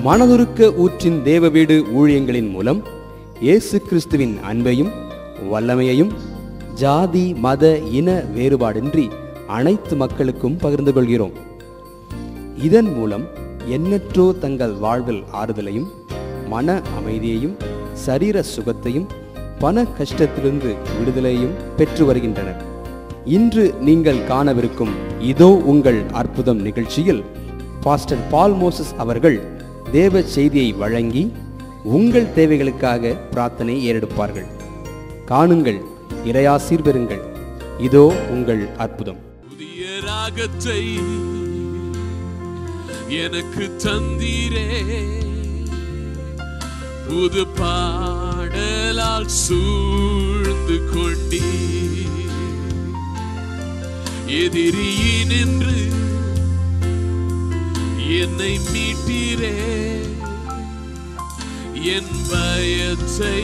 மனதுருக்க ஊற்றின் தேவ வீடு ஊழியங்களின் மூலம் இயேசு கிறிஸ்துவின் அன்பையும் வல்லமையையும் ஜாதி மத இன வேறுபாடின்றி அனைத்து மக்களுக்கும் பகிர்ந்து கொள்கிறோம் இதன் மூலம் எண்ணற்றோ தங்கள் வாழ்வில் ஆறுதலையும் மன அமைதியையும் சரீர சுகத்தையும் பண கஷ்டத்திலிருந்து விடுதலையும் பெற்று வருகின்றனர் இன்று நீங்கள் காணவிருக்கும் இதோ உங்கள் அற்புதம் நிகழ்ச்சியில் பாஸ்டர் பால் மோசஸ் அவர்கள் தேவ செய்தியை வழங்கி உங்கள் தேவைகளுக்காக பிரார்த்தனை ஏறெடுப்பார்கள் காணுங்கள் இறையாசீர் பெறுங்கள் இதோ உங்கள் அற்புதம் புதிய ராகத்தை எனக்கு தந்தீரே புது பாடலால் சூழ்ந்து கொண்டீ எதிரியினின்று என்னை மீட்டீரே என் பயத்தை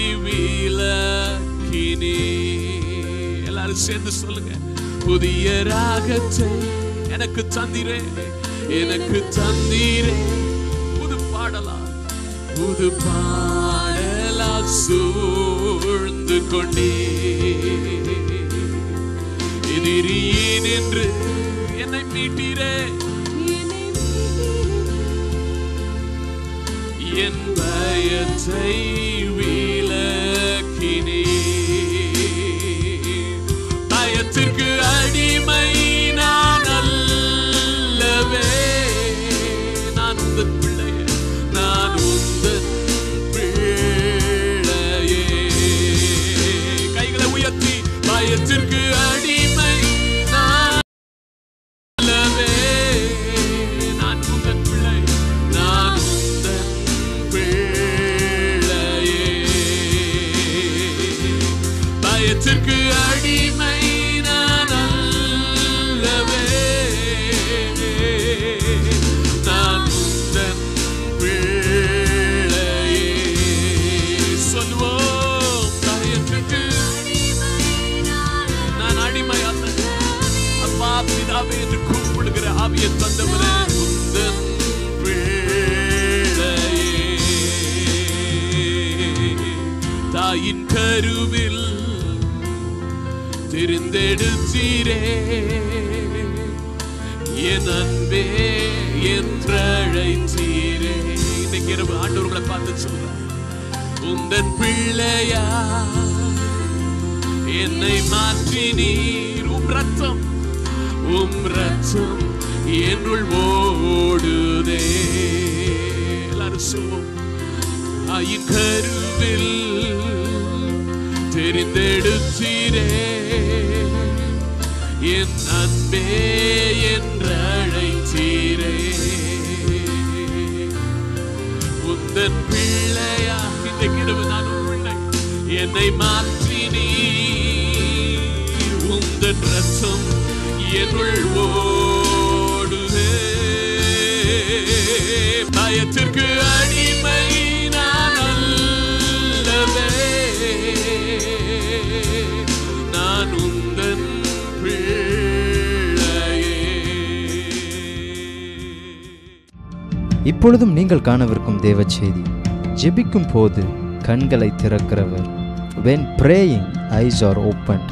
விலக்கினே எல்லாரும் சேர்ந்து சொல்லுங்க புதிய ராகத்தை எனக்கு தந்திரே எனக்கு தந்தீரே புது பாடலா புது பாடலா சூழ்ந்து கொண்டே எதிரியின் என்று என்னை மீட்டீரே என் பயத்தை விலக்கினே பயத்திற்கு அடிமை நான் அல்லவே நான் உந்தன் பிள்ளையே நான் உந்தன் பிள்ளையே கைகளை உயர்த்தி பயத்திற்கு அடிமை நான் அல்லவே நான் உந்தன் பிள்ளை நான் உந்தன் பிள்ளையே பயத்திற்கு அடிமை நான் அல்லவே நான் உந்தன் பிள்ளையே சொல்லுவோம் பயத்திற்கு நான் அடிமை அல்ல அப்பா பிதாவே என்று கூப்பிடுகிற ஆவியை தந்தவரே உந்தன் பிள்ளையே தாயின் கருவில் தெரிந்தெடுத்தீரே என் அன்பே என்றழைத்தீரே இன்னைக்கு இரவு ஆண்டவர்களை பார்த்து சொல்ற உந்தன் பிள்ளையா என்னை மாற்றி நீர் உம் ரத்தம் உம் ரத்தம் என்னுள் ஓடுதே எல்லாரும் சொல்லுவோம் தாயின் கருவில் தெரிந்தெடுத்தீரே என் அன்பே என்று அழைத்தீரே உந்தன் பிள்ளையா இன்றைக்கு இரவு நான் ஒரு பிள்ளை என்னை மாற்றி நீ உந்தன் ரத்தம் என்னுள் ஓடுதே பயத்திற்கு அடிமை நான் அல்லவே நான் உந்தன் பிள்ளையே இப்பொழுதும் நீங்கள் காணவிருக்கும் தேவ செய்தி ஜெபிக்கும் போது கண்களை திறக்கிறவர் when praying eyes are opened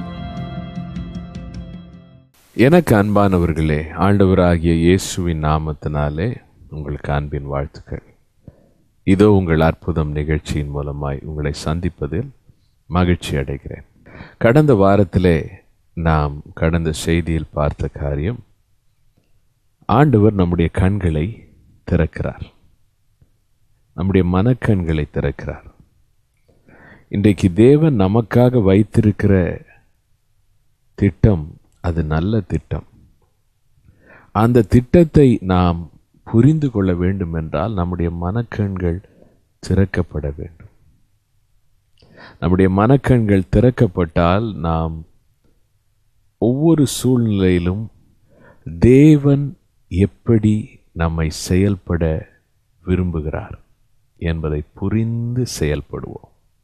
எனக்கு அன்பானவர்களே ஆண்டவராகிய இயேசுவின் நாமத்தினாலே உங்களுக்கு அன்பின் வாழ்த்துக்கள் இதோ உங்கள் அற்புதம் நிகழ்ச்சியின் மூலமாய் உங்களை சந்திப்பதில் மகிழ்ச்சி அடைகிறேன் கடந்த வாரத்திலே நாம் கடந்த செய்தியில் பார்த்த காரியம் ஆண்டவர் நம்முடைய கண்களை திறக்கிறார் நம்முடைய மனக்கண்களை திறக்கிறார் இன்றைக்கு தேவன் நமக்காக வைத்திருக்கிற திட்டம் அது நல்ல திட்டம் அந்த திட்டத்தை நாம் புரிந்து கொள்ள வேண்டும் என்றால் நம்முடைய மனக்கண்கள் திறக்கப்பட வேண்டும் நம்முடைய மனக்கண்கள் திறக்கப்பட்டால் நாம் ஒவ்வொரு சூழ்நிலையிலும் தேவன் எப்படி நம்மை செயல்பட விரும்புகிறார் என்பதை புரிந்து செயல்படுவோம்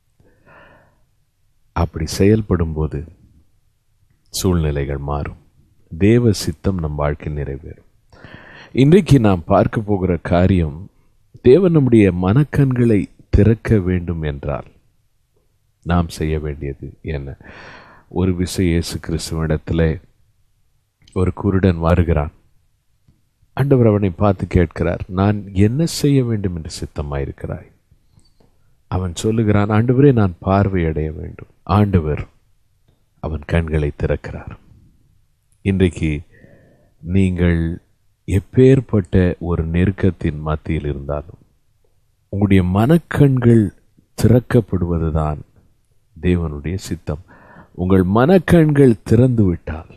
அப்படி செயல்படும்போது சூழ்நிலைகள் மாறும் தேவ சித்தம் நம் வாழ்க்கையில் நிறைவேறும் இன்றைக்கு நாம் பார்க்க போகிற காரியம் தேவன் நம்முடைய மனக்கண்களை திறக்க வேண்டும் என்றால் நாம் செய்ய வேண்டியது என்ன ஒரு விசை இயேசு கிறிஸ்துவிடத்தில் ஒரு குருடன் வருகிறான் ஆண்டவர் அவனை பார்த்து கேட்கிறார் நான் என்ன செய்ய வேண்டும் என்று சித்தமாயிருக்கிறாய் அவன் சொல்லுகிறான் ஆண்டவரே நான் பார்வையடைய வேண்டும் ஆண்டவர் அவன் கண்களை திறக்கிறார் இன்றைக்கு நீங்கள் எப்பேற்பட்ட ஒரு நெருக்கத்தின் மத்தியில் இருந்தாலும் உங்களுடைய மனக்கண்கள் திறக்கப்படுவதுதான் தேவனுடைய சித்தம் உங்கள் மனக்கண்கள் திறந்து விட்டால்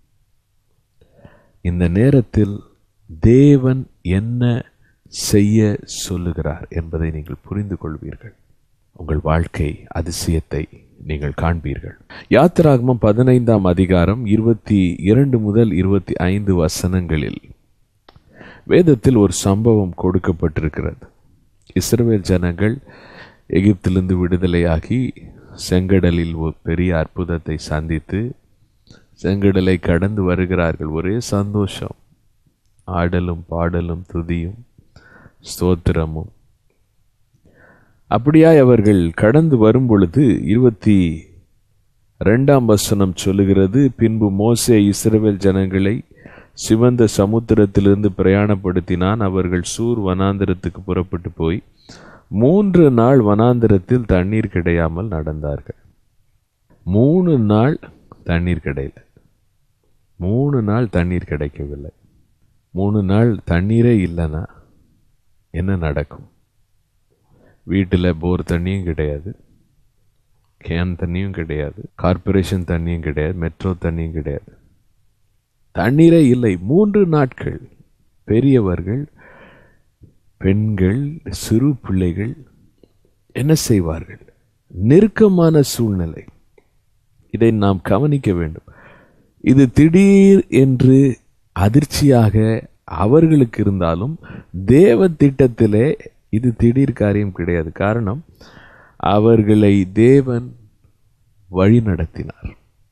இந்த நேரத்தில் தேவன் என்ன செய்ய சொல்லுகிறார் என்பதை நீங்கள் புரிந்து கொள்வீர்கள் உங்கள் வாழ்க்கை அதிசயத்தை நீங்கள் காண்பீர்கள் யாத்திராகமம் பதினைந்தாம் அதிகாரம் இருபத்தி இரண்டு முதல் இருபத்தி ஐந்து வசனங்களில் வேதத்தில் ஒரு சம்பவம் கொடுக்கப்பட்டிருக்கிறது இஸ்ரவேல் ஜனங்கள் எகிப்திலிருந்து விடுதலையாகி செங்கடலில் ஒரு பெரிய அற்புதத்தை சந்தித்து செங்கடலை கடந்து வருகிறார்கள் ஒரே சந்தோஷம் ஆடலும் பாடலும் துதியும் ஸ்தோத்திரமும் அப்படியாய் அவர்கள் கடந்து வரும் பொழுது இருபத்தி ரெண்டாம் வசனம் சொல்லுகிறது பின்பு மோசே இஸ்ரவேல் ஜனங்களை சிவந்த சமுத்திரத்திலிருந்து பிரயாணப்படுத்தினான் அவர்கள் சூர் வனாந்திரத்துக்கு புறப்பட்டு போய் மூன்று நாள் வனாந்திரத்தில் தண்ணீர் கிடையாமல் நடந்தார்கள் மூணு நாள் தண்ணீர் கிடையல மூணு நாள் தண்ணீர் கிடைக்கவில்லை மூணு நாள் தண்ணீரே இல்லைன்னா என்ன நடக்கும் வீட்டில் போர் தண்ணியும் கிடையாது கேன் தண்ணியும் கிடையாது கார்ப்பரேஷன் தண்ணியும் கிடையாது மெட்ரோ தண்ணியும் கிடையாது தண்ணீரே இல்லை மூன்று நாட்கள் பெரியவர்கள் பெண்கள் சிறு பிள்ளைகள் என்ன செய்வார்கள் நெருக்கமான சூழ்நிலை இதை நாம் கவனிக்க வேண்டும் இது திடீர் என்று அதிர்ச்சியாக அவர்களுக்கு இருந்தாலும் தேவ திட்டத்திலே இது திடீர் காரியம் கிடையாது காரணம் அவர்களை தேவன் வழி நடத்தினார்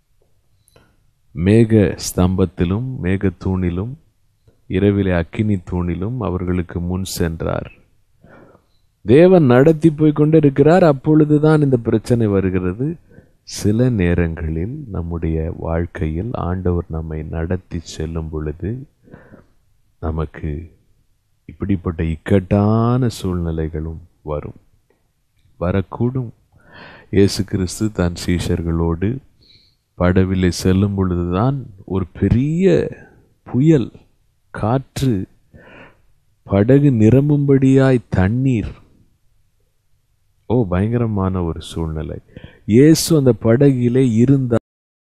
மேக ஸ்தம்பத்திலும் மேக தூணிலும் இரவிலே அக்கினி தூணிலும் அவர்களுக்கு முன் சென்றார் தேவன் நடத்தி போய் கொண்டிருக்கிறார் அப்பொழுதுதான் இந்த பிரச்சனை வருகிறது சில நேரங்களில் நம்முடைய வாழ்க்கையில் ஆண்டவர் நம்மை நடத்தி செல்லும் பொழுது நமக்கு இப்படிப்பட்ட இக்கட்டான சூழ்நிலைகளும் வரும் வரக்கூடும் இயேசு கிறிஸ்து தன் சீஷர்களோடு படவிலே செல்லும் பொழுதுதான் ஒரு பெரிய புயல் காற்று படகு நிரம்பும்படியாய் தண்ணீர் ஓ பயங்கரமான ஒரு சூழ்நிலை இயேசு அந்த படகிலே இருந்தார்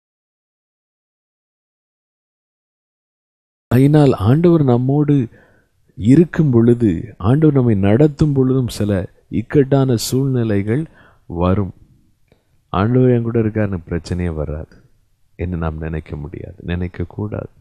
அதனால் ஆண்டவர் நம்மோடு இருக்கும் பொழுது ஆண்டவர் நம்மை நடத்தும் பொழுதும் சில இக்கட்டான சூழ்நிலைகள் வரும் ஆண்டவர் என் கூட இருக்காருன்னு பிரச்சனையே வராது என்று நாம் நினைக்க முடியாது நினைக்க கூடாது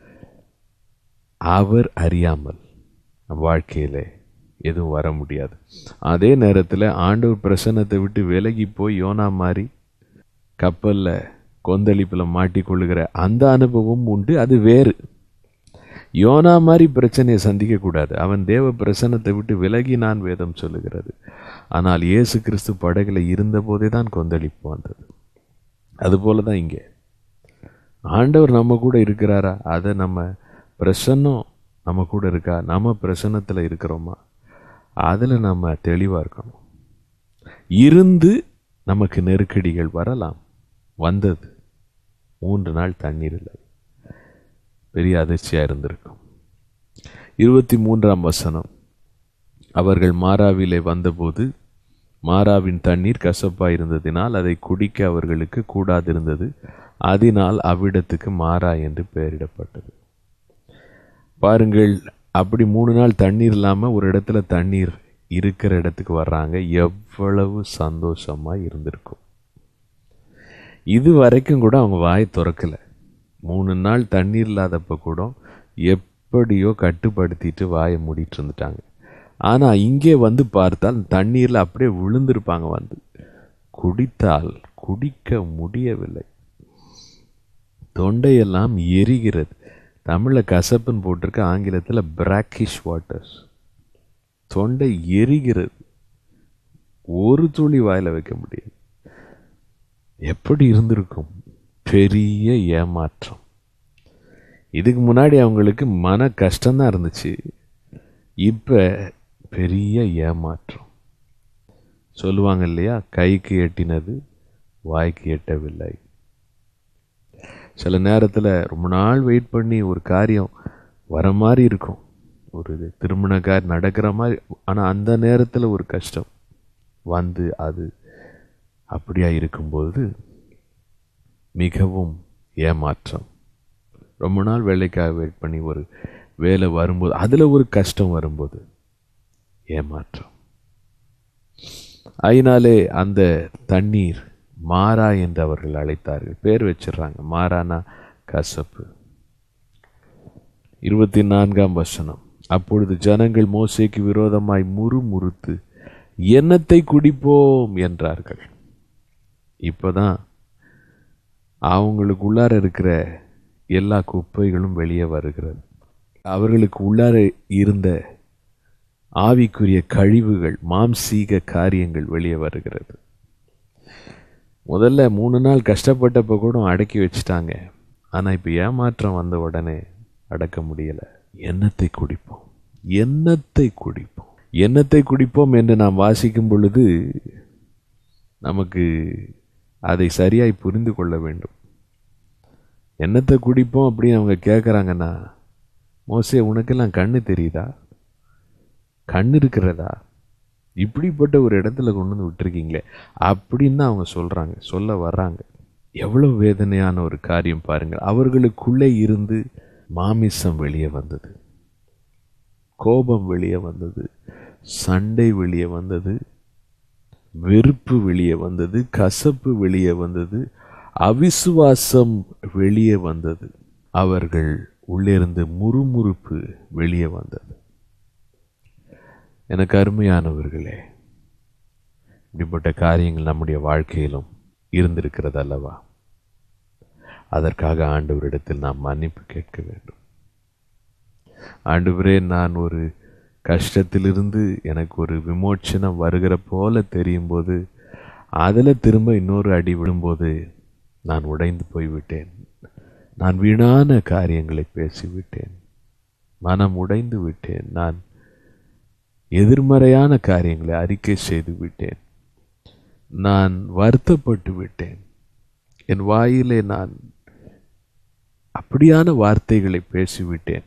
அவர் அறியாமல் நம் வாழ்க்கையிலே எதுவும் வர முடியாது அதே நேரத்தில் ஆண்டவர் பிரசன்னத்தை விட்டு விலகி போய் யோனா மாதிரி கப்பலில் கொந்தளிப்பில் மாட்டிக்கொள்ளுகிற அந்த அனுபவம் உண்டு அது வேறு யோனா மாதிரி பிரச்சனையை சந்திக்கக்கூடாது அவன் தேவ பிரசன்னத்தை விட்டு விலகினான் வேதம் சொல்லுகிறது ஆனால் இயேசு கிறிஸ்து படகுல இருந்தபோதே தான் கொந்தளிப்பு வந்தது அதுபோல தான் இங்கே ஆண்டவர் நம்ம கூட இருக்கிறாரா அதை நம்ம பிரசன்னம் நம்ம கூட இருக்கா நம்ம பிரசன்னத்தில் இருக்கிறோமா அதில் நம்ம தெளிவாக இருக்கணும் இருந்து நமக்கு நெருக்கடிகள் வரலாம் வந்தது மூன்று நாள் தண்ணீர் இல்லை பெரிய அதிர்ச்சியாக இருந்திருக்கும் இருபத்தி மூன்றாம் வசனம் அவர்கள் மாறாவிலே வந்தபோது மாறாவின் தண்ணீர் கசப்பாக இருந்ததினால் அதை குடிக்க அவர்களுக்கு கூடாதிருந்தது அதனால் அவ்விடத்துக்கு மாறா என்று பெயரிடப்பட்டது பாருங்கள் அப்படி மூணு நாள் தண்ணீர் இல்லாமல் ஒரு இடத்துல தண்ணீர் இருக்கிற இடத்துக்கு வர்றாங்க எவ்வளவு சந்தோஷமா இருந்திருக்கும் இது வரைக்கும் கூட அவங்க வாயை திறக்கல மூணு நாள் தண்ணீர் இல்லாதப்ப கூட எப்படியோ கட்டுப்படுத்திட்டு வாயை மூடிட்டு இருந்துட்டாங்க ஆனால் இங்கே வந்து பார்த்தால் தண்ணீரில் அப்படியே விழுந்திருப்பாங்க வந்து குடித்தால் குடிக்க முடியவில்லை தொண்டையெல்லாம் எரிகிறது தமிழில் கசப்புன்னு போட்டிருக்க ஆங்கிலத்தில் பிராக்கிஷ் வாட்டர்ஸ் தொண்டை எரிகிறது ஒரு துளி வாயில வைக்க முடியாது எப்படி இருந்திருக்கும் பெரிய ஏமாற்றம் இதுக்கு முன்னாடி அவங்களுக்கு மன கஷ்டம்தான் இருந்துச்சு இப்ப பெரிய ஏமாற்றம் சொல்லுவாங்க இல்லையா கைக்கு எட்டினது வாய்க்கு எட்டவில்லை சில நேரத்தில் ரொம்ப நாள் வெயிட் பண்ணி ஒரு காரியம் வர மாதிரி இருக்கும் ஒரு இது திருமண காரியம் நடக்கிற மாதிரி ஆனால் அந்த நேரத்தில் ஒரு கஷ்டம் வந்து அது அப்படியா இருக்கும்போது மிகவும் ஏமாற்றம் ரொம்ப நாள் வேலைக்காக வெயிட் பண்ணி ஒரு வேலை வரும்போது அதில் ஒரு கஷ்டம் வரும்போது ஏமாற்றம் அதனாலே அந்த தண்ணீர் மாறா என்று அவர்கள் அழைத்தார்கள் பேர் வச்சிடுறாங்க மாறானா கசப்பு இருபத்தி நான்காம் வசனம் அப்பொழுது ஜனங்கள் மோசேக்கு விரோதமாய் முறுமுறுத்து எண்ணத்தை குடிப்போம் என்றார்கள் இப்போதான் அவங்களுக்கு உள்ளார இருக்கிற எல்லா குப்பைகளும் வெளியே வருகிறது அவர்களுக்கு உள்ளார இருந்த ஆவிக்குரிய கழிவுகள் மாம்சீக காரியங்கள் வெளியே வருகிறது முதல்ல மூணு நாள் கஷ்டப்பட்டப்ப கூட அடக்கி வச்சுட்டாங்க ஆனால் இப்போ ஏமாற்றம் வந்த உடனே அடக்க முடியலை எண்ணத்தை குடிப்போம் எண்ணத்தை குடிப்போம் எண்ணத்தை குடிப்போம் என்று நாம் வாசிக்கும் பொழுது நமக்கு அதை சரியாய் புரிந்து கொள்ள வேண்டும் எண்ணத்தை குடிப்போம் அப்படின்னு அவங்க கேட்குறாங்கன்னா மோசே உனக்கெல்லாம் கண்ணு தெரியுதா கண் இருக்கிறதா இப்படிப்பட்ட ஒரு இடத்துல கொண்டு வந்து விட்டுருக்கீங்களே அப்படின்னு தான் அவங்க சொல்கிறாங்க சொல்ல வர்றாங்க எவ்வளவு வேதனையான ஒரு காரியம் பாருங்கள் அவர்களுக்குள்ளே இருந்து மாமிசம் வெளியே வந்தது கோபம் வெளியே வந்தது சண்டை வெளியே வந்தது வெறுப்பு வெளியே வந்தது கசப்பு வெளியே வந்தது அவிசுவாசம் வெளியே வந்தது அவர்கள் உள்ளிருந்து முறுமுறுப்பு வெளியே வந்தது எனக்கு அருமையானவர்களே இப்படிப்பட்ட காரியங்கள் நம்முடைய வாழ்க்கையிலும் இருந்திருக்கிறது அல்லவா அதற்காக ஆண்டவரிடத்தில் நாம் மன்னிப்பு கேட்க வேண்டும் ஆண்டவரே நான் ஒரு கஷ்டத்திலிருந்து எனக்கு ஒரு விமோச்சனம் வருகிற போல தெரியும் போது அதில் திரும்ப இன்னொரு அடி விழும்போது நான் உடைந்து போய்விட்டேன் நான் வீணான காரியங்களை பேசிவிட்டேன் மனம் உடைந்து விட்டேன் நான் எதிர்மறையான காரியங்களை அறிக்கை செய்து விட்டேன் நான் வருத்தப்பட்டு விட்டேன் என் வாயிலே நான் அப்படியான வார்த்தைகளை பேசிவிட்டேன்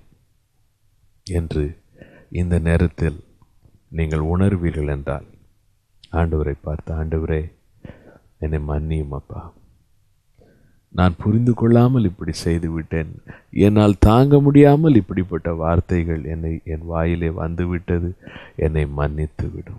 என்று இந்த நேரத்தில் நீங்கள் உணர்வீர்கள் என்றால் ஆண்டவரை பார்த்து ஆண்டவரே என்னை மன்னியும் அப்பா நான் புரிந்து கொள்ளாமல் இப்படி செய்து விட்டேன் என்னால் தாங்க முடியாமல் இப்படிப்பட்ட வார்த்தைகள் என்னை என் வாயிலே வந்துவிட்டது என்னை மன்னித்து விடும்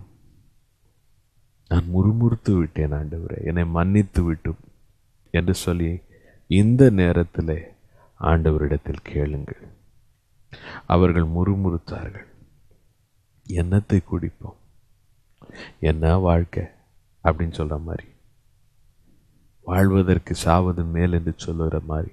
நான் முறுமுறுத்து விட்டேன் ஆண்டவரே என்னை மன்னித்து விட்டும் என்று சொல்லி இந்த நேரத்திலே ஆண்டவரிடத்தில் கேளுங்கள் அவர்கள் முறுமுறுத்தார்கள் என்னத்தை குடிப்போம் என்ன வாழ்க்கை அப்படின்னு சொல்ற மாதிரி வாழ்வதற்கு சாவது மேல் என்று சொல்லுகிற மாதிரி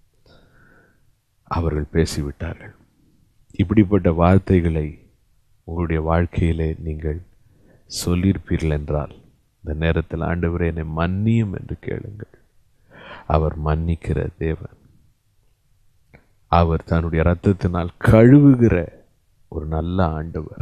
அவர்கள் பேசிவிட்டார்கள் இப்படிப்பட்ட வார்த்தைகளை உங்களுடைய வாழ்க்கையிலே நீங்கள் சொல்லியிருப்பீர்கள் என்றால் இந்த நேரத்தில் ஆண்டவரே என்னை மன்னியும் என்று கேளுங்கள் அவர் மன்னிக்கிற தேவன் அவர் தன்னுடைய இரத்தத்தினால் கழுவுகிற ஒரு நல்ல ஆண்டவர்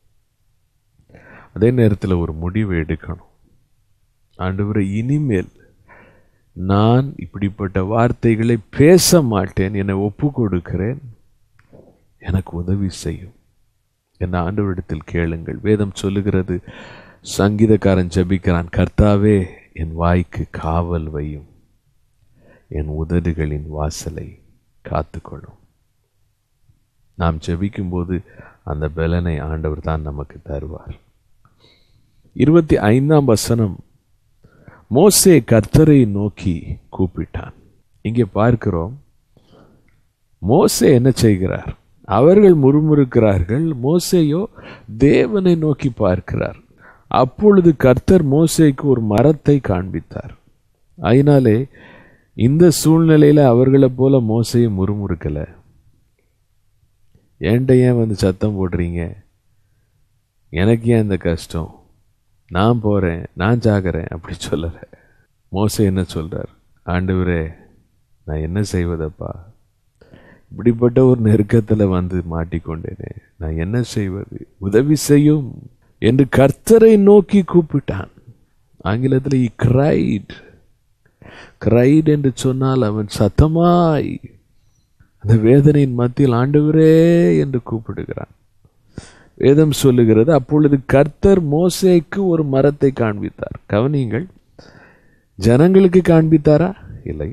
அதே நேரத்தில் ஒரு முடிவு எடுக்கணும் ஆண்டவரை இனிமேல் நான் இப்படிப்பட்ட வார்த்தைகளை பேச மாட்டேன் என்னை ஒப்பு கொடுக்கிறேன் எனக்கு உதவி செய்யும் என்ன ஆண்டவரிடத்தில் கேளுங்கள் வேதம் சொல்லுகிறது சங்கீதக்காரன் ஜபிக்கிறான் கர்த்தாவே என் வாய்க்கு காவல் வையும் என் உதடுகளின் வாசலை காத்துக்கொள்ளும் நாம் ஜெபிக்கும்போது அந்த பலனை ஆண்டவர் தான் நமக்கு தருவார் இருபத்தி ஐந்தாம் வசனம் மோசே கர்த்தரை நோக்கி கூப்பிட்டான் இங்கே பார்க்கிறோம் மோசே என்ன செய்கிறார் அவர்கள் முறுமுறுக்கிறார்கள் மோசேயோ தேவனை நோக்கி பார்க்கிறார் அப்பொழுது கர்த்தர் மோசேக்கு ஒரு மரத்தை காண்பித்தார் அதனாலே இந்த சூழ்நிலையில அவர்களை போல மோசையை முறுமுறுக்கல ஏன்ட ஏன் வந்து சத்தம் போடுறீங்க எனக்கு ஏன் இந்த கஷ்டம் நான் போகிறேன் நான் ஜாகிறேன் அப்படி சொல்லலை மோசே என்ன சொல்கிறார் ஆண்டவரே நான் என்ன செய்வதப்பா இப்படிப்பட்ட ஒரு நெருக்கத்தில் வந்து மாட்டிக்கொண்டேனே நான் என்ன செய்வது உதவி செய்யும் என்று கர்த்தரை நோக்கி கூப்பிட்டான் ஆங்கிலத்தில் இ கிரைட் கிரைட் என்று சொன்னால் அவன் சத்தமாய் அந்த வேதனையின் மத்தியில் ஆண்டவரே என்று கூப்பிடுகிறான் வேதம் சொல்லுகிறது அப்பொழுது கர்த்தர் மோசேக்கு ஒரு மரத்தை காண்பித்தார் கவனியுங்கள் ஜனங்களுக்கு காண்பித்தாரா இல்லை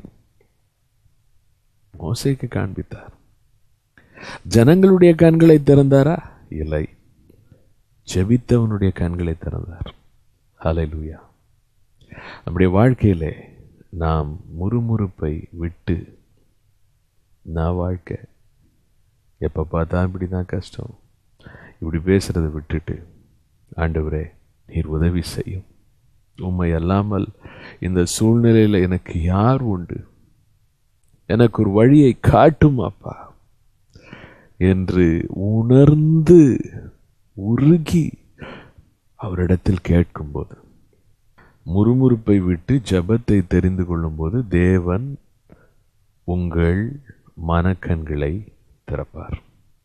மோசேக்கு காண்பித்தார் ஜனங்களுடைய கண்களை திறந்தாரா இல்லை ஜெபித்தவனுடைய கண்களை திறந்தார் ஹalleluya நம்முடைய வாழ்க்கையிலே நாம் முறுமுறுப்பை விட்டு நான் வாழ்க்கை எப்போ பார்த்தா இப்படி தான் கஷ்டம் இப்படி பேசுறதை விட்டுட்டு ஆண்டவரே நீர் உதவி செய்யும் உம்மை அல்லாமல் இந்த சூழ்நிலையில் எனக்கு யார் உண்டு எனக்கு ஒரு வழியை காட்டும் அப்பா என்று உணர்ந்து உருகி அவரிடத்தில் கேட்கும்போது முறுமுறுப்பை விட்டு ஜெபத்தை தெரிந்து கொள்ளும்போது தேவன் உங்கள் மனக்கண்களை திறப்பார்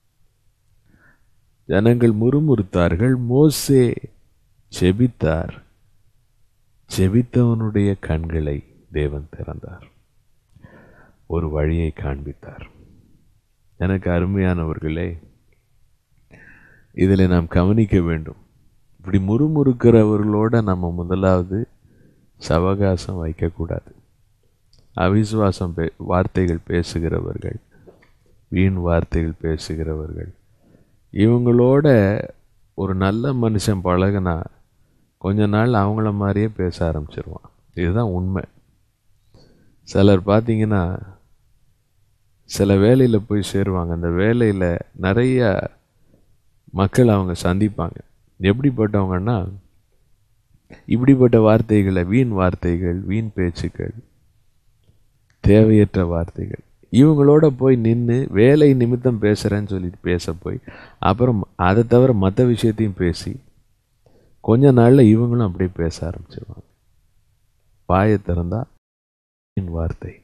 ஜனங்கள் முறுமுறுத்தார்கள் மோசே செபித்தார் செபித்தவனுடைய கண்களை தேவன் திறந்தார் ஒரு வழியை காண்பித்தார் எனக்கு அருமையானவர்களே இதில் நாம் கவனிக்க வேண்டும் இப்படி முறுமுறுக்கிறவர்களோட நம்ம முதலாவது சவகாசம் வைக்கக்கூடாது அவிசுவாசம் பே வார்த்தைகள் பேசுகிறவர்கள் வீண் வார்த்தைகள் பேசுகிறவர்கள் இவங்களோட ஒரு நல்ல மனுஷன் பழகுனா கொஞ்ச நாள் அவங்கள மாதிரியே பேச ஆரம்பிச்சிருவான் இதுதான் உண்மை சிலர் பார்த்தீங்கன்னா சில வேலையில் போய் சேருவாங்க அந்த வேலையில் நிறைய மக்கள் அவங்க சந்திப்பாங்க எப்படிப்பட்டவங்கன்னா இப்படிப்பட்ட வார்த்தைகளை வீண் வார்த்தைகள் வீண் பேச்சுக்கள் தேவையற்ற வார்த்தைகள் இவங்களோட போய் நின்று வேலை நிமித்தம் பேசுகிறேன்னு சொல்லிட்டு பேச போய் அப்புறம் அதை தவிர மற்ற விஷயத்தையும் பேசி கொஞ்ச நாளில் இவங்களும் அப்படியே பேச ஆரம்பிச்சிருவாங்க வாயை திறந்தா வீண் வார்த்தை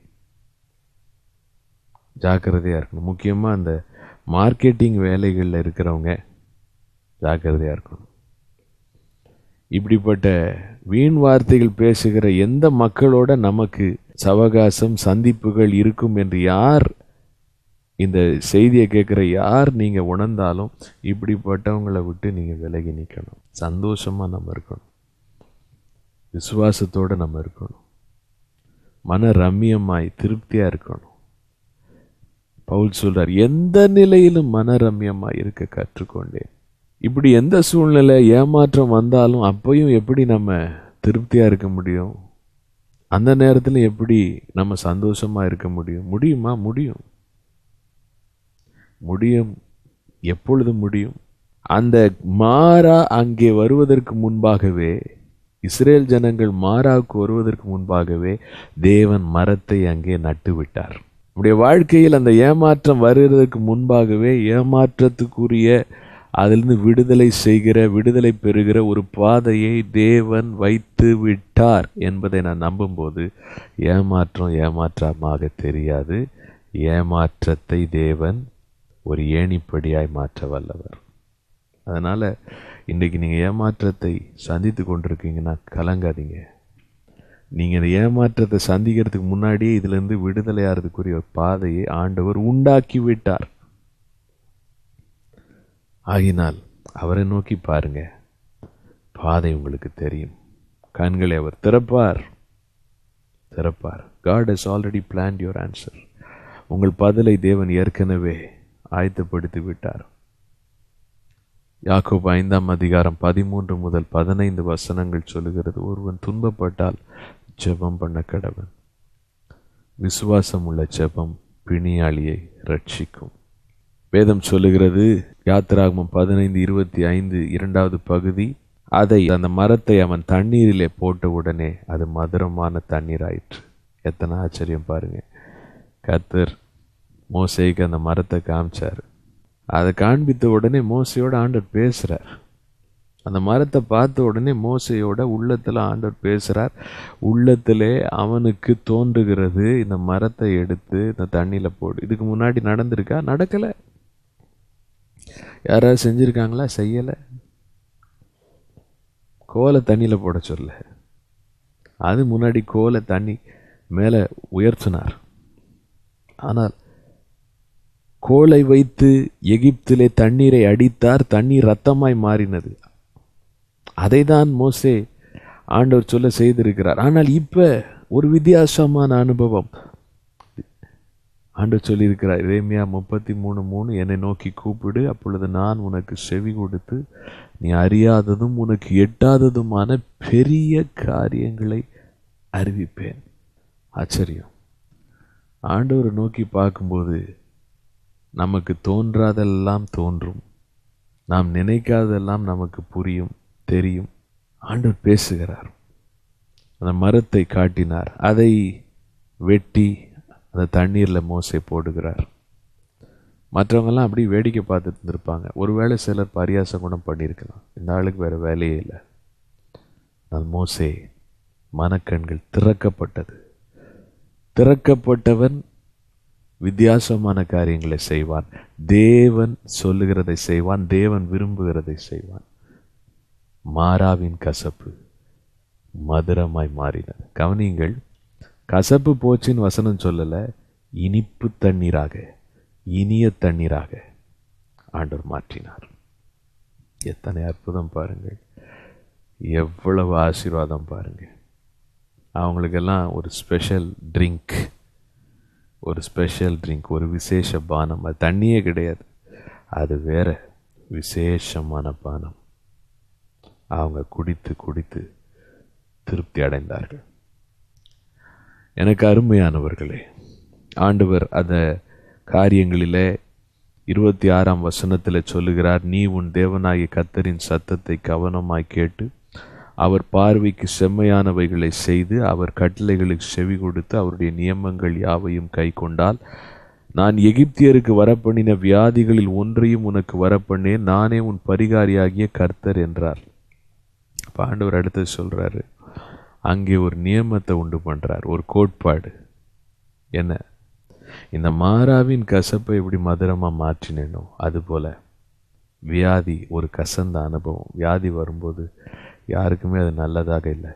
ஜாக்கிரதையாக இருக்கணும் முக்கியமாக அந்த மார்க்கெட்டிங் வேலைகளில் இருக்கிறவங்க ஜாக்கிரதையாக இருக்கணும் இப்படிப்பட்ட வீண் வார்த்தைகள் பேசுகிற எந்த மக்களோட நமக்கு சவகாசம் சந்திப்புகள் இருக்கும் என்று யார் இந்த செய்தியை கேட்குற யார் நீங்கள் உணர்ந்தாலும் இப்படிப்பட்டவங்களை விட்டு நீங்கள் விலகி நிற்கணும் சந்தோஷமாக நம்ம இருக்கணும் விசுவாசத்தோடு நம்ம இருக்கணும் மன ரம்மியமாய் திருப்தியாக இருக்கணும் பவுல் சொல்றார் எந்த நிலையிலும் மன ரம்மியமாய் இருக்க கற்றுக்கொண்டேன் இப்படி எந்த சூழ்நிலை ஏமாற்றம் வந்தாலும் அப்பையும் எப்படி நம்ம திருப்தியாக இருக்க முடியும் அந்த நேரத்தில் எப்படி நம்ம சந்தோஷமாக இருக்க முடியும் முடியுமா முடியும் முடியும் எப்பொழுது முடியும் அந்த மாறா அங்கே வருவதற்கு முன்பாகவே இஸ்ரேல் ஜனங்கள் மாறாவுக்கு வருவதற்கு முன்பாகவே தேவன் மரத்தை அங்கே நட்டு விட்டார் நம்முடைய வாழ்க்கையில் அந்த ஏமாற்றம் வருவதற்கு முன்பாகவே ஏமாற்றத்துக்குரிய அதிலிருந்து விடுதலை செய்கிற விடுதலை பெறுகிற ஒரு பாதையை தேவன் வைத்து விட்டார் என்பதை நான் நம்பும்போது ஏமாற்றம் ஏமாற்றமாக தெரியாது ஏமாற்றத்தை தேவன் ஒரு ஏணிப்படியாய் மாற்ற வல்லவர் அதனால் இன்றைக்கி நீங்கள் ஏமாற்றத்தை சந்தித்து கொண்டிருக்கீங்கன்னா கலங்காதீங்க நீங்கள் இந்த ஏமாற்றத்தை சந்திக்கிறதுக்கு முன்னாடியே இதிலிருந்து விடுதலையாகிறதுக்குரிய ஒரு பாதையை ஆண்டவர் உண்டாக்கி விட்டார் ஆகினால் அவரை நோக்கி பாருங்க பாதை உங்களுக்கு தெரியும் கண்களை அவர் திறப்பார் திறப்பார் God has already planned your answer உங்கள் பதிலை தேவன் ஏற்கனவே ஆயத்தப்படுத்தி விட்டார் யாக்கோப் ஐந்தாம் அதிகாரம் பதிமூன்று முதல் பதினைந்து வசனங்கள் சொல்லுகிறது ஒருவன் துன்பப்பட்டால் ஜெபம் பண்ண கடவன் விசுவாசம் உள்ள ஜெபம் பிணியாளியை ரட்சிக்கும் வேதம் சொல்லுகிறது யாத்திராகமம் பதினைந்து இருபத்தி ஐந்து இரண்டாவது பகுதி அதை அந்த மரத்தை அவன் தண்ணீரிலே போட்ட உடனே அது மதுரமான தண்ணீர் ஆயிற்று எத்தனை ஆச்சரியம் பாருங்க கர்த்தர் மோசைக்கு அந்த மரத்தை காமிச்சார் அதை காண்பித்த உடனே மோசையோட ஆண்டவர் பேசுறார் அந்த மரத்தை பார்த்த உடனே மோசையோட உள்ளத்தில் ஆண்டவர் பேசுகிறார் உள்ளத்திலே அவனுக்கு தோன்றுகிறது இந்த மரத்தை எடுத்து இந்த தண்ணியில் போடு இதுக்கு முன்னாடி நடந்திருக்கா நடக்கலை யாராவது செஞ்சுருக்காங்களா செய்யலை கோலை தண்ணியில் போட சொல்ல அது முன்னாடி கோலை தண்ணி மேலே உயர்த்தினார் ஆனால் கோலை வைத்து எகிப்திலே தண்ணீரை அடித்தார் தண்ணீர் ரத்தமாய் மாறினது அதை தான் மோசே ஆண்டவர் சொல்ல செய்திருக்கிறார் ஆனால் இப்ப ஒரு வித்தியாசமான அனுபவம் ஆண்டவர் சொல்லியிருக்கிறார் இறைமையா முப்பத்தி மூணு மூணு என்னை நோக்கி கூப்பிடு அப்பொழுது நான் உனக்கு செவி கொடுத்து நீ அறியாததும் உனக்கு எட்டாததுமான பெரிய காரியங்களை அறிவிப்பேன் ஆச்சரியம் ஆண்டவரை நோக்கி பார்க்கும்போது நமக்கு தோன்றாதெல்லாம் தோன்றும் நாம் நினைக்காதெல்லாம் நமக்கு புரியும் தெரியும் ஆண்டவர் பேசுகிறார் அந்த மரத்தை காட்டினார் அதை வெட்டி அந்த தண்ணீரில் மோசை போடுகிறார் மற்றவங்கெல்லாம் அப்படி வேடிக்கை பார்த்துட்டு இருந்திருப்பாங்க ஒருவேளை சிலர் பரியாசம் கூட பண்ணியிருக்கலாம் இந்த ஆளுக்கு வேறு வேலையே இல்லை ஆனால் மோசே மனக்கண்கள் திறக்கப்பட்டது திறக்கப்பட்டவன் வித்தியாசமான காரியங்களை செய்வான் தேவன் சொல்லுகிறதை செய்வான் தேவன் விரும்புகிறதை செய்வான் மாறாவின் கசப்பு மதுரமாய் மாறினது கவனிங்கள் கசப்பு போச்சுன்னு வசனம் சொல்லல இனிப்பு தண்ணீராக இனிய தண்ணீராக ஆண்டவர் மாற்றினார் எத்தனை அற்புதம் பாருங்கள் எவ்வளவு ஆசீர்வாதம் பாருங்க அவங்களுக்கெல்லாம் ஒரு ஸ்பெஷல் ட்ரிங்க் ஒரு ஸ்பெஷல் ட்ரிங்க் ஒரு விசேஷ பானம் அது தண்ணியே கிடையாது அது வேற விசேஷமான பானம் அவங்க குடித்து குடித்து திருப்தி அடைந்தார்கள் எனக்கு அருமையானவர்களே ஆண்டவர் அந்த காரியங்களிலே இருபத்தி ஆறாம் வசனத்தில் சொல்லுகிறார் நீ உன் தேவனாகிய கத்தரின் சத்தத்தை கவனமாய் கேட்டு அவர் பார்வைக்கு செம்மையானவைகளை செய்து அவர் கட்டளைகளுக்கு செவி கொடுத்து அவருடைய நியமங்கள் யாவையும் கை கொண்டால் நான் எகிப்தியருக்கு வரப்பண்ணின வியாதிகளில் ஒன்றையும் உனக்கு வரப்பண்ணேன் நானே உன் பரிகாரியாகிய கர்த்தர் என்றார் அப்ப ஆண்டவர் அடுத்தது சொல்றாரு அங்கே ஒரு நியமத்தை உண்டு பண்றார் ஒரு கோட்பாடு என்ன இந்த மாறாவின் கசப்பை எப்படி மதுரமா மாற்றினேனோ அதுபோல வியாதி ஒரு கசந்த அனுபவம் வியாதி வரும்போது யாருக்குமே அது நல்லதாக இல்லை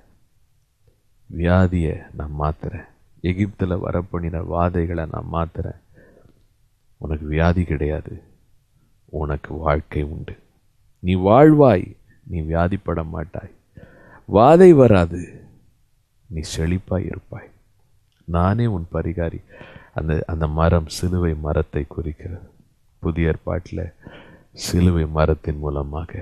வியாதியை நான் மாத்துறேன் எகிப்தில் வரப்பண்ணின வாதைகளை நான் மாத்துறேன் உனக்கு வியாதி கிடையாது உனக்கு வாழ்க்கை உண்டு நீ வாழ்வாய் நீ வியாதிப்பட மாட்டாய் வாதை வராது நீ செழிப்பாய் இருப்பாய் நானே உன் பரிகாரி அந்த அந்த மரம் சிலுவை மரத்தை குறிக்கிறது புதிய ஏற்பாட்டில் சிலுவை மரத்தின் மூலமாக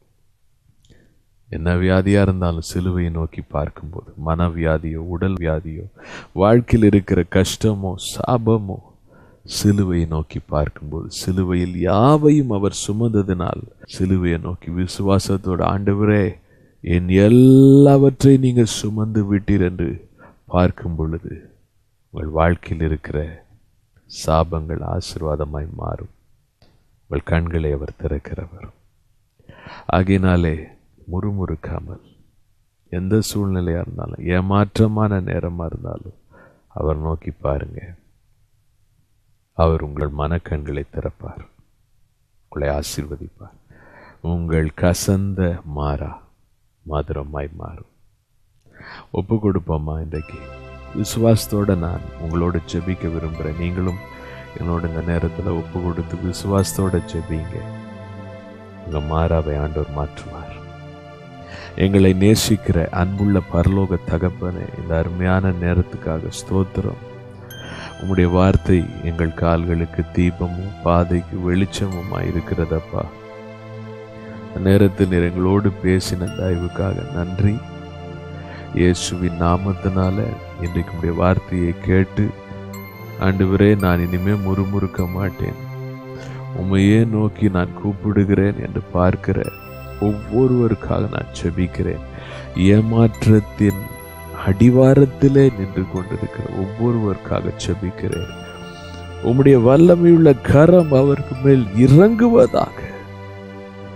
என்ன வியாதியா இருந்தாலும் சிலுவையை நோக்கி பார்க்கும்போது மனவியாதியோ உடல் வியாதியோ வாழ்க்கையில் இருக்கிற கஷ்டமோ சாபமோ சிலுவையை நோக்கி பார்க்கும்போது சிலுவையில் யாவையும் அவர் சுமந்ததினால் சிலுவையை நோக்கி விசுவாசத்தோடு ஆண்டவரே என் எல்லாவற்றையும் நீங்கள் சுமந்து விட்டீர் என்று பார்க்கும் பொழுது உங்கள் வாழ்க்கையில் இருக்கிற சாபங்கள் ஆசீர்வாதமாய் மாறும் உங்கள் கண்களை அவர் திறக்கிறவர் ஆகையினாலே முறுமுறுக்காமல் எந்த சூழ்நிலையா இருந்தாலும் ஏமாற்றமான நேரமா இருந்தாலும் அவர் நோக்கி பாருங்க அவர் உங்கள் மனக்கண்களை திறப்பார் உங்களை ஆசீர்வதிப்பார் உங்கள் கசந்த மாறா மதுரமாய் மாறும் ஒப்பு கொடுப்போமா இன்றைக்கு விசுவாசத்தோட நான் உங்களோட ஜெபிக்க விரும்புகிறேன் நீங்களும் என்னோட இந்த நேரத்தில் ஒப்பு கொடுத்து விசுவாசத்தோட ஜெபிங்க உங்க மாறாவை ஆண்டவர் மாற்றுவார் எங்களை நேசிக்கிற அன்புள்ள பரலோக தகப்பனே இந்த அருமையான நேரத்துக்காக ஸ்தோத்திரம் உம்முடைய வார்த்தை எங்கள் கால்களுக்கு தீபமும் பாதைக்கு வெளிச்சமுமாய் இருக்கிறதப்பா நேரத்தில் நீர் எங்களோடு பேசின தயவுக்காக நன்றி இயேசுவின் நாமத்தினால இன்றைக்கு உடைய வார்த்தையை கேட்டு ஆண்டவரே நான் இனிமே முறுமுறுக்க மாட்டேன் உண்மையே நோக்கி நான் கூப்பிடுகிறேன் என்று பார்க்கிற ஒவ்வொருவருக்காக நான் செபிக்கிறேன் ஏமாற்றத்தின் அடிவாரத்திலே நின்று கொண்டிருக்கிற ஒவ்வொருவருக்காக செபிக்கிறேன் உம்முடைய வல்லமையுள்ள கரம் அவருக்கு மேல் இறங்குவதாக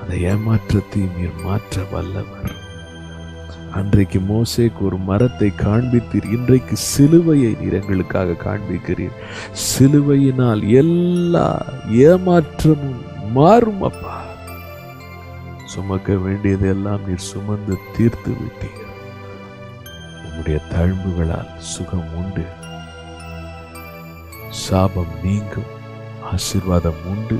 அந்த ஏமாற்றத்தையும் நீர் மாற்ற வல்லவர் அன்றைக்கு மோசேக்கு ஒரு மரத்தை காண்பித்தீர் இன்றைக்கு சிலுவையை நீர் எங்களுக்காக காண்பிக்கிறீர் சிலுவையினால் எல்லா ஏமாற்றமும் மாறும் அப்பா சுமக்க வேண்டியதெல்லாம் நீர் சுமந்து தீர்த்து விட்டீர் உம்முடைய தழும்புகளால் சுகம் உண்டு சாபம் நீங்கும் ஆசீர்வாதம் உண்டு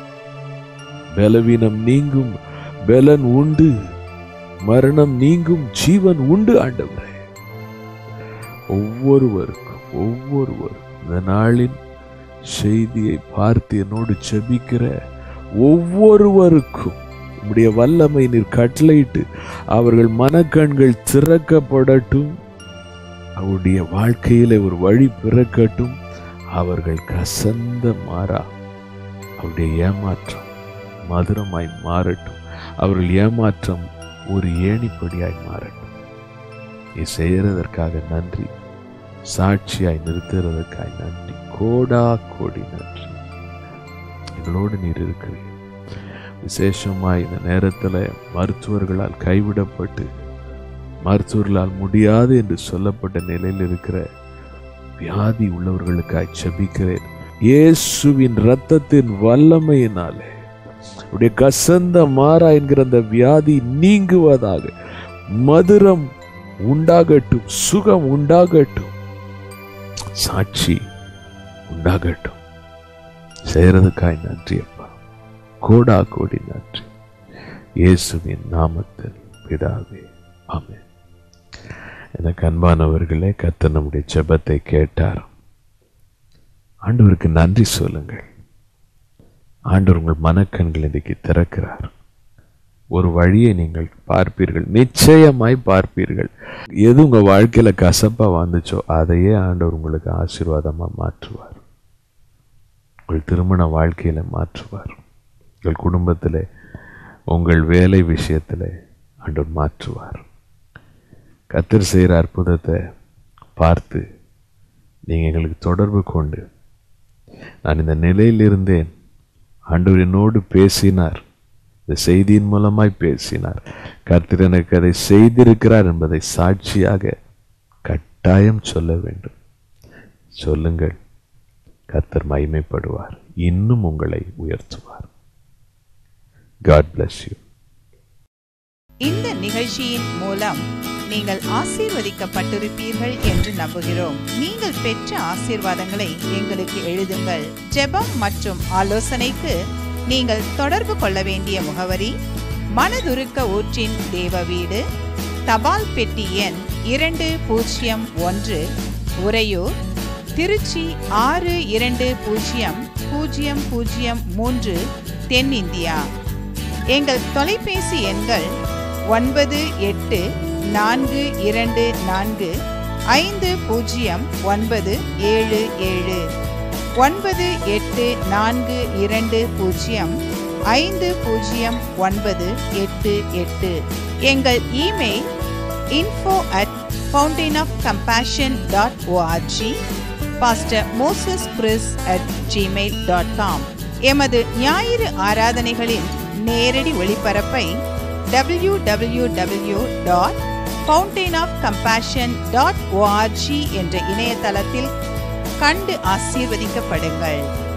பலவீனம் நீங்கும் பலன் உண்டு மரணம் நீங்கும் ஜீவன் உண்டு ஆண்டவரே ஒவ்வொருவருக்கும் ஒவ்வொருவரும் இந்த நாளின் செய்தியை பார்த்து என்னோடு செபிக்கிற ஒவ்வொருவருக்கும் உம்முடைய வல்லமை நீர் கட்டளையிட்டு அவர்கள் மனக்கண்கள் திறக்கப்படட்டும் அவருடைய வாழ்க்கையில ஒரு வழி பிறக்கட்டும் அவர்கள் கசந்த மாறா அவருடைய ஏமாற்றம் மதுரமாய் மாறட்டும் அவர்கள் ஏமாற்றம் ஒரு ஏணிப்படியாய் மாறட்டும் நீ செய்யறதற்காக நன்றி சாட்சியாய் நிறுத்துறதற்காய் நன்றி கோடா கோடி நன்றி எங்களோடு நீர் இருக்கிறீர் விசேஷமாய் இந்த நேரத்தில் மருத்துவர்களால் கைவிடப்பட்டு மருத்துவர்களால் முடியாது என்று சொல்லப்பட்ட நிலையில் இருக்கிற வியாதி உள்ளவர்களுக்காய் செபிக்கிறேன் இயேசுவின் இரத்தத்தின் வல்லமையினாலே உடைய கசந்த மாறா என்கிற அந்த வியாதி நீங்குவதாக மதுரம் உண்டாகட்டும் சுகம் உண்டாகட்டும் சாட்சி உண்டாகட்டும் செய்யறதுக்காய் நன்றி அப்பா கோடா கோடி நன்றி இயேசுவின் நாமத்தில் பிதாவே ஆமென் எனக்கு அன்பானவர்களே கர்த்தர் நம்முடைய ஜெபத்தை கேட்டார் ஆண்டவருக்கு நன்றி சொல்லுங்கள் ஆண்டவர் உங்கள் மனக்கண்கள் இன்றைக்கு திறக்கிறார் ஒரு வழியை நீங்கள் பார்ப்பீர்கள் நிச்சயமாய் பார்ப்பீர்கள் எது உங்க வாழ்க்கையில கசப்பா வந்துச்சோ அதையே ஆண்டவர் உங்களுக்கு ஆசீர்வாதமா மாற்றுவார் உங்கள் திருமண வாழ்க்கையில மாற்றுவார் உங்கள் குடும்பத்திலே உங்கள் வேலை விஷயத்திலே ஆண்டவர் மாற்றுவார் கத்தர் செய்கிற அற்புதத்தை பார்த்து நீங்கள் எங்களுக்கு தொடர்பு கொண்டு நான் இந்த நிலையில் இருந்தேன் ஆண்டவர் என்னோடு பேசினார் இந்த செய்தியின் மூலமாய் பேசினார் கர்த்தர் எனக்கு அதை செய்திருக்கிறார் என்பதை சாட்சியாக கட்டாயம் சொல்ல வேண்டும் சொல்லுங்கள் கர்த்தர் மகிமைப்படுவார் இன்னும் உங்களை உயர்த்துவார் காட் bless யூ இந்த நிகழ்ச்சியின் மூலம் நீங்கள் ஆசீர்வதிக்கப்பட்டிருப்பீர்கள் என்று நம்புகிறோம் நீங்கள் பெற்ற ஆசீர்வாதங்களை எங்களுக்கு எழுதுங்கள் ஜெபம் மற்றும் ஆலோசனைக்கு நீங்கள் தொடர்பு கொள்ள வேண்டிய முகவரி மனதுருக்க ஊற்றின் தேவ வீடு தபால் பெட்டி எண் இரண்டு பூஜ்ஜியம் ஒன்று உறையூர் திருச்சி ஆறு இரண்டு பூஜ்ஜியம் பூஜ்ஜியம் பூஜ்ஜியம் மூன்று தென்னிந்தியா எங்கள் தொலைபேசி எண்கள் ஒன்பது எட்டு நான்கு இரண்டு நான்கு ஐந்து பூஜ்ஜியம் ஒன்பது ஏழு ஏழு ஒன்பது எட்டு நான்கு இரண்டு பூஜ்ஜியம் ஐந்து பூஜ்ஜியம் ஒன்பது எட்டு எட்டு எங்கள் email info at fountain of compassion dot ORG pastor Moses Chris at Gmail dot com எமது ஞாயிறு ஆராதனைகளின் நேரடி ஒளிபரப்பை W W W dot fountain of compassion dot ORG என்ற இணையதளத்தில் கண்டு ஆசீர்வதிக்கப்படுங்கள்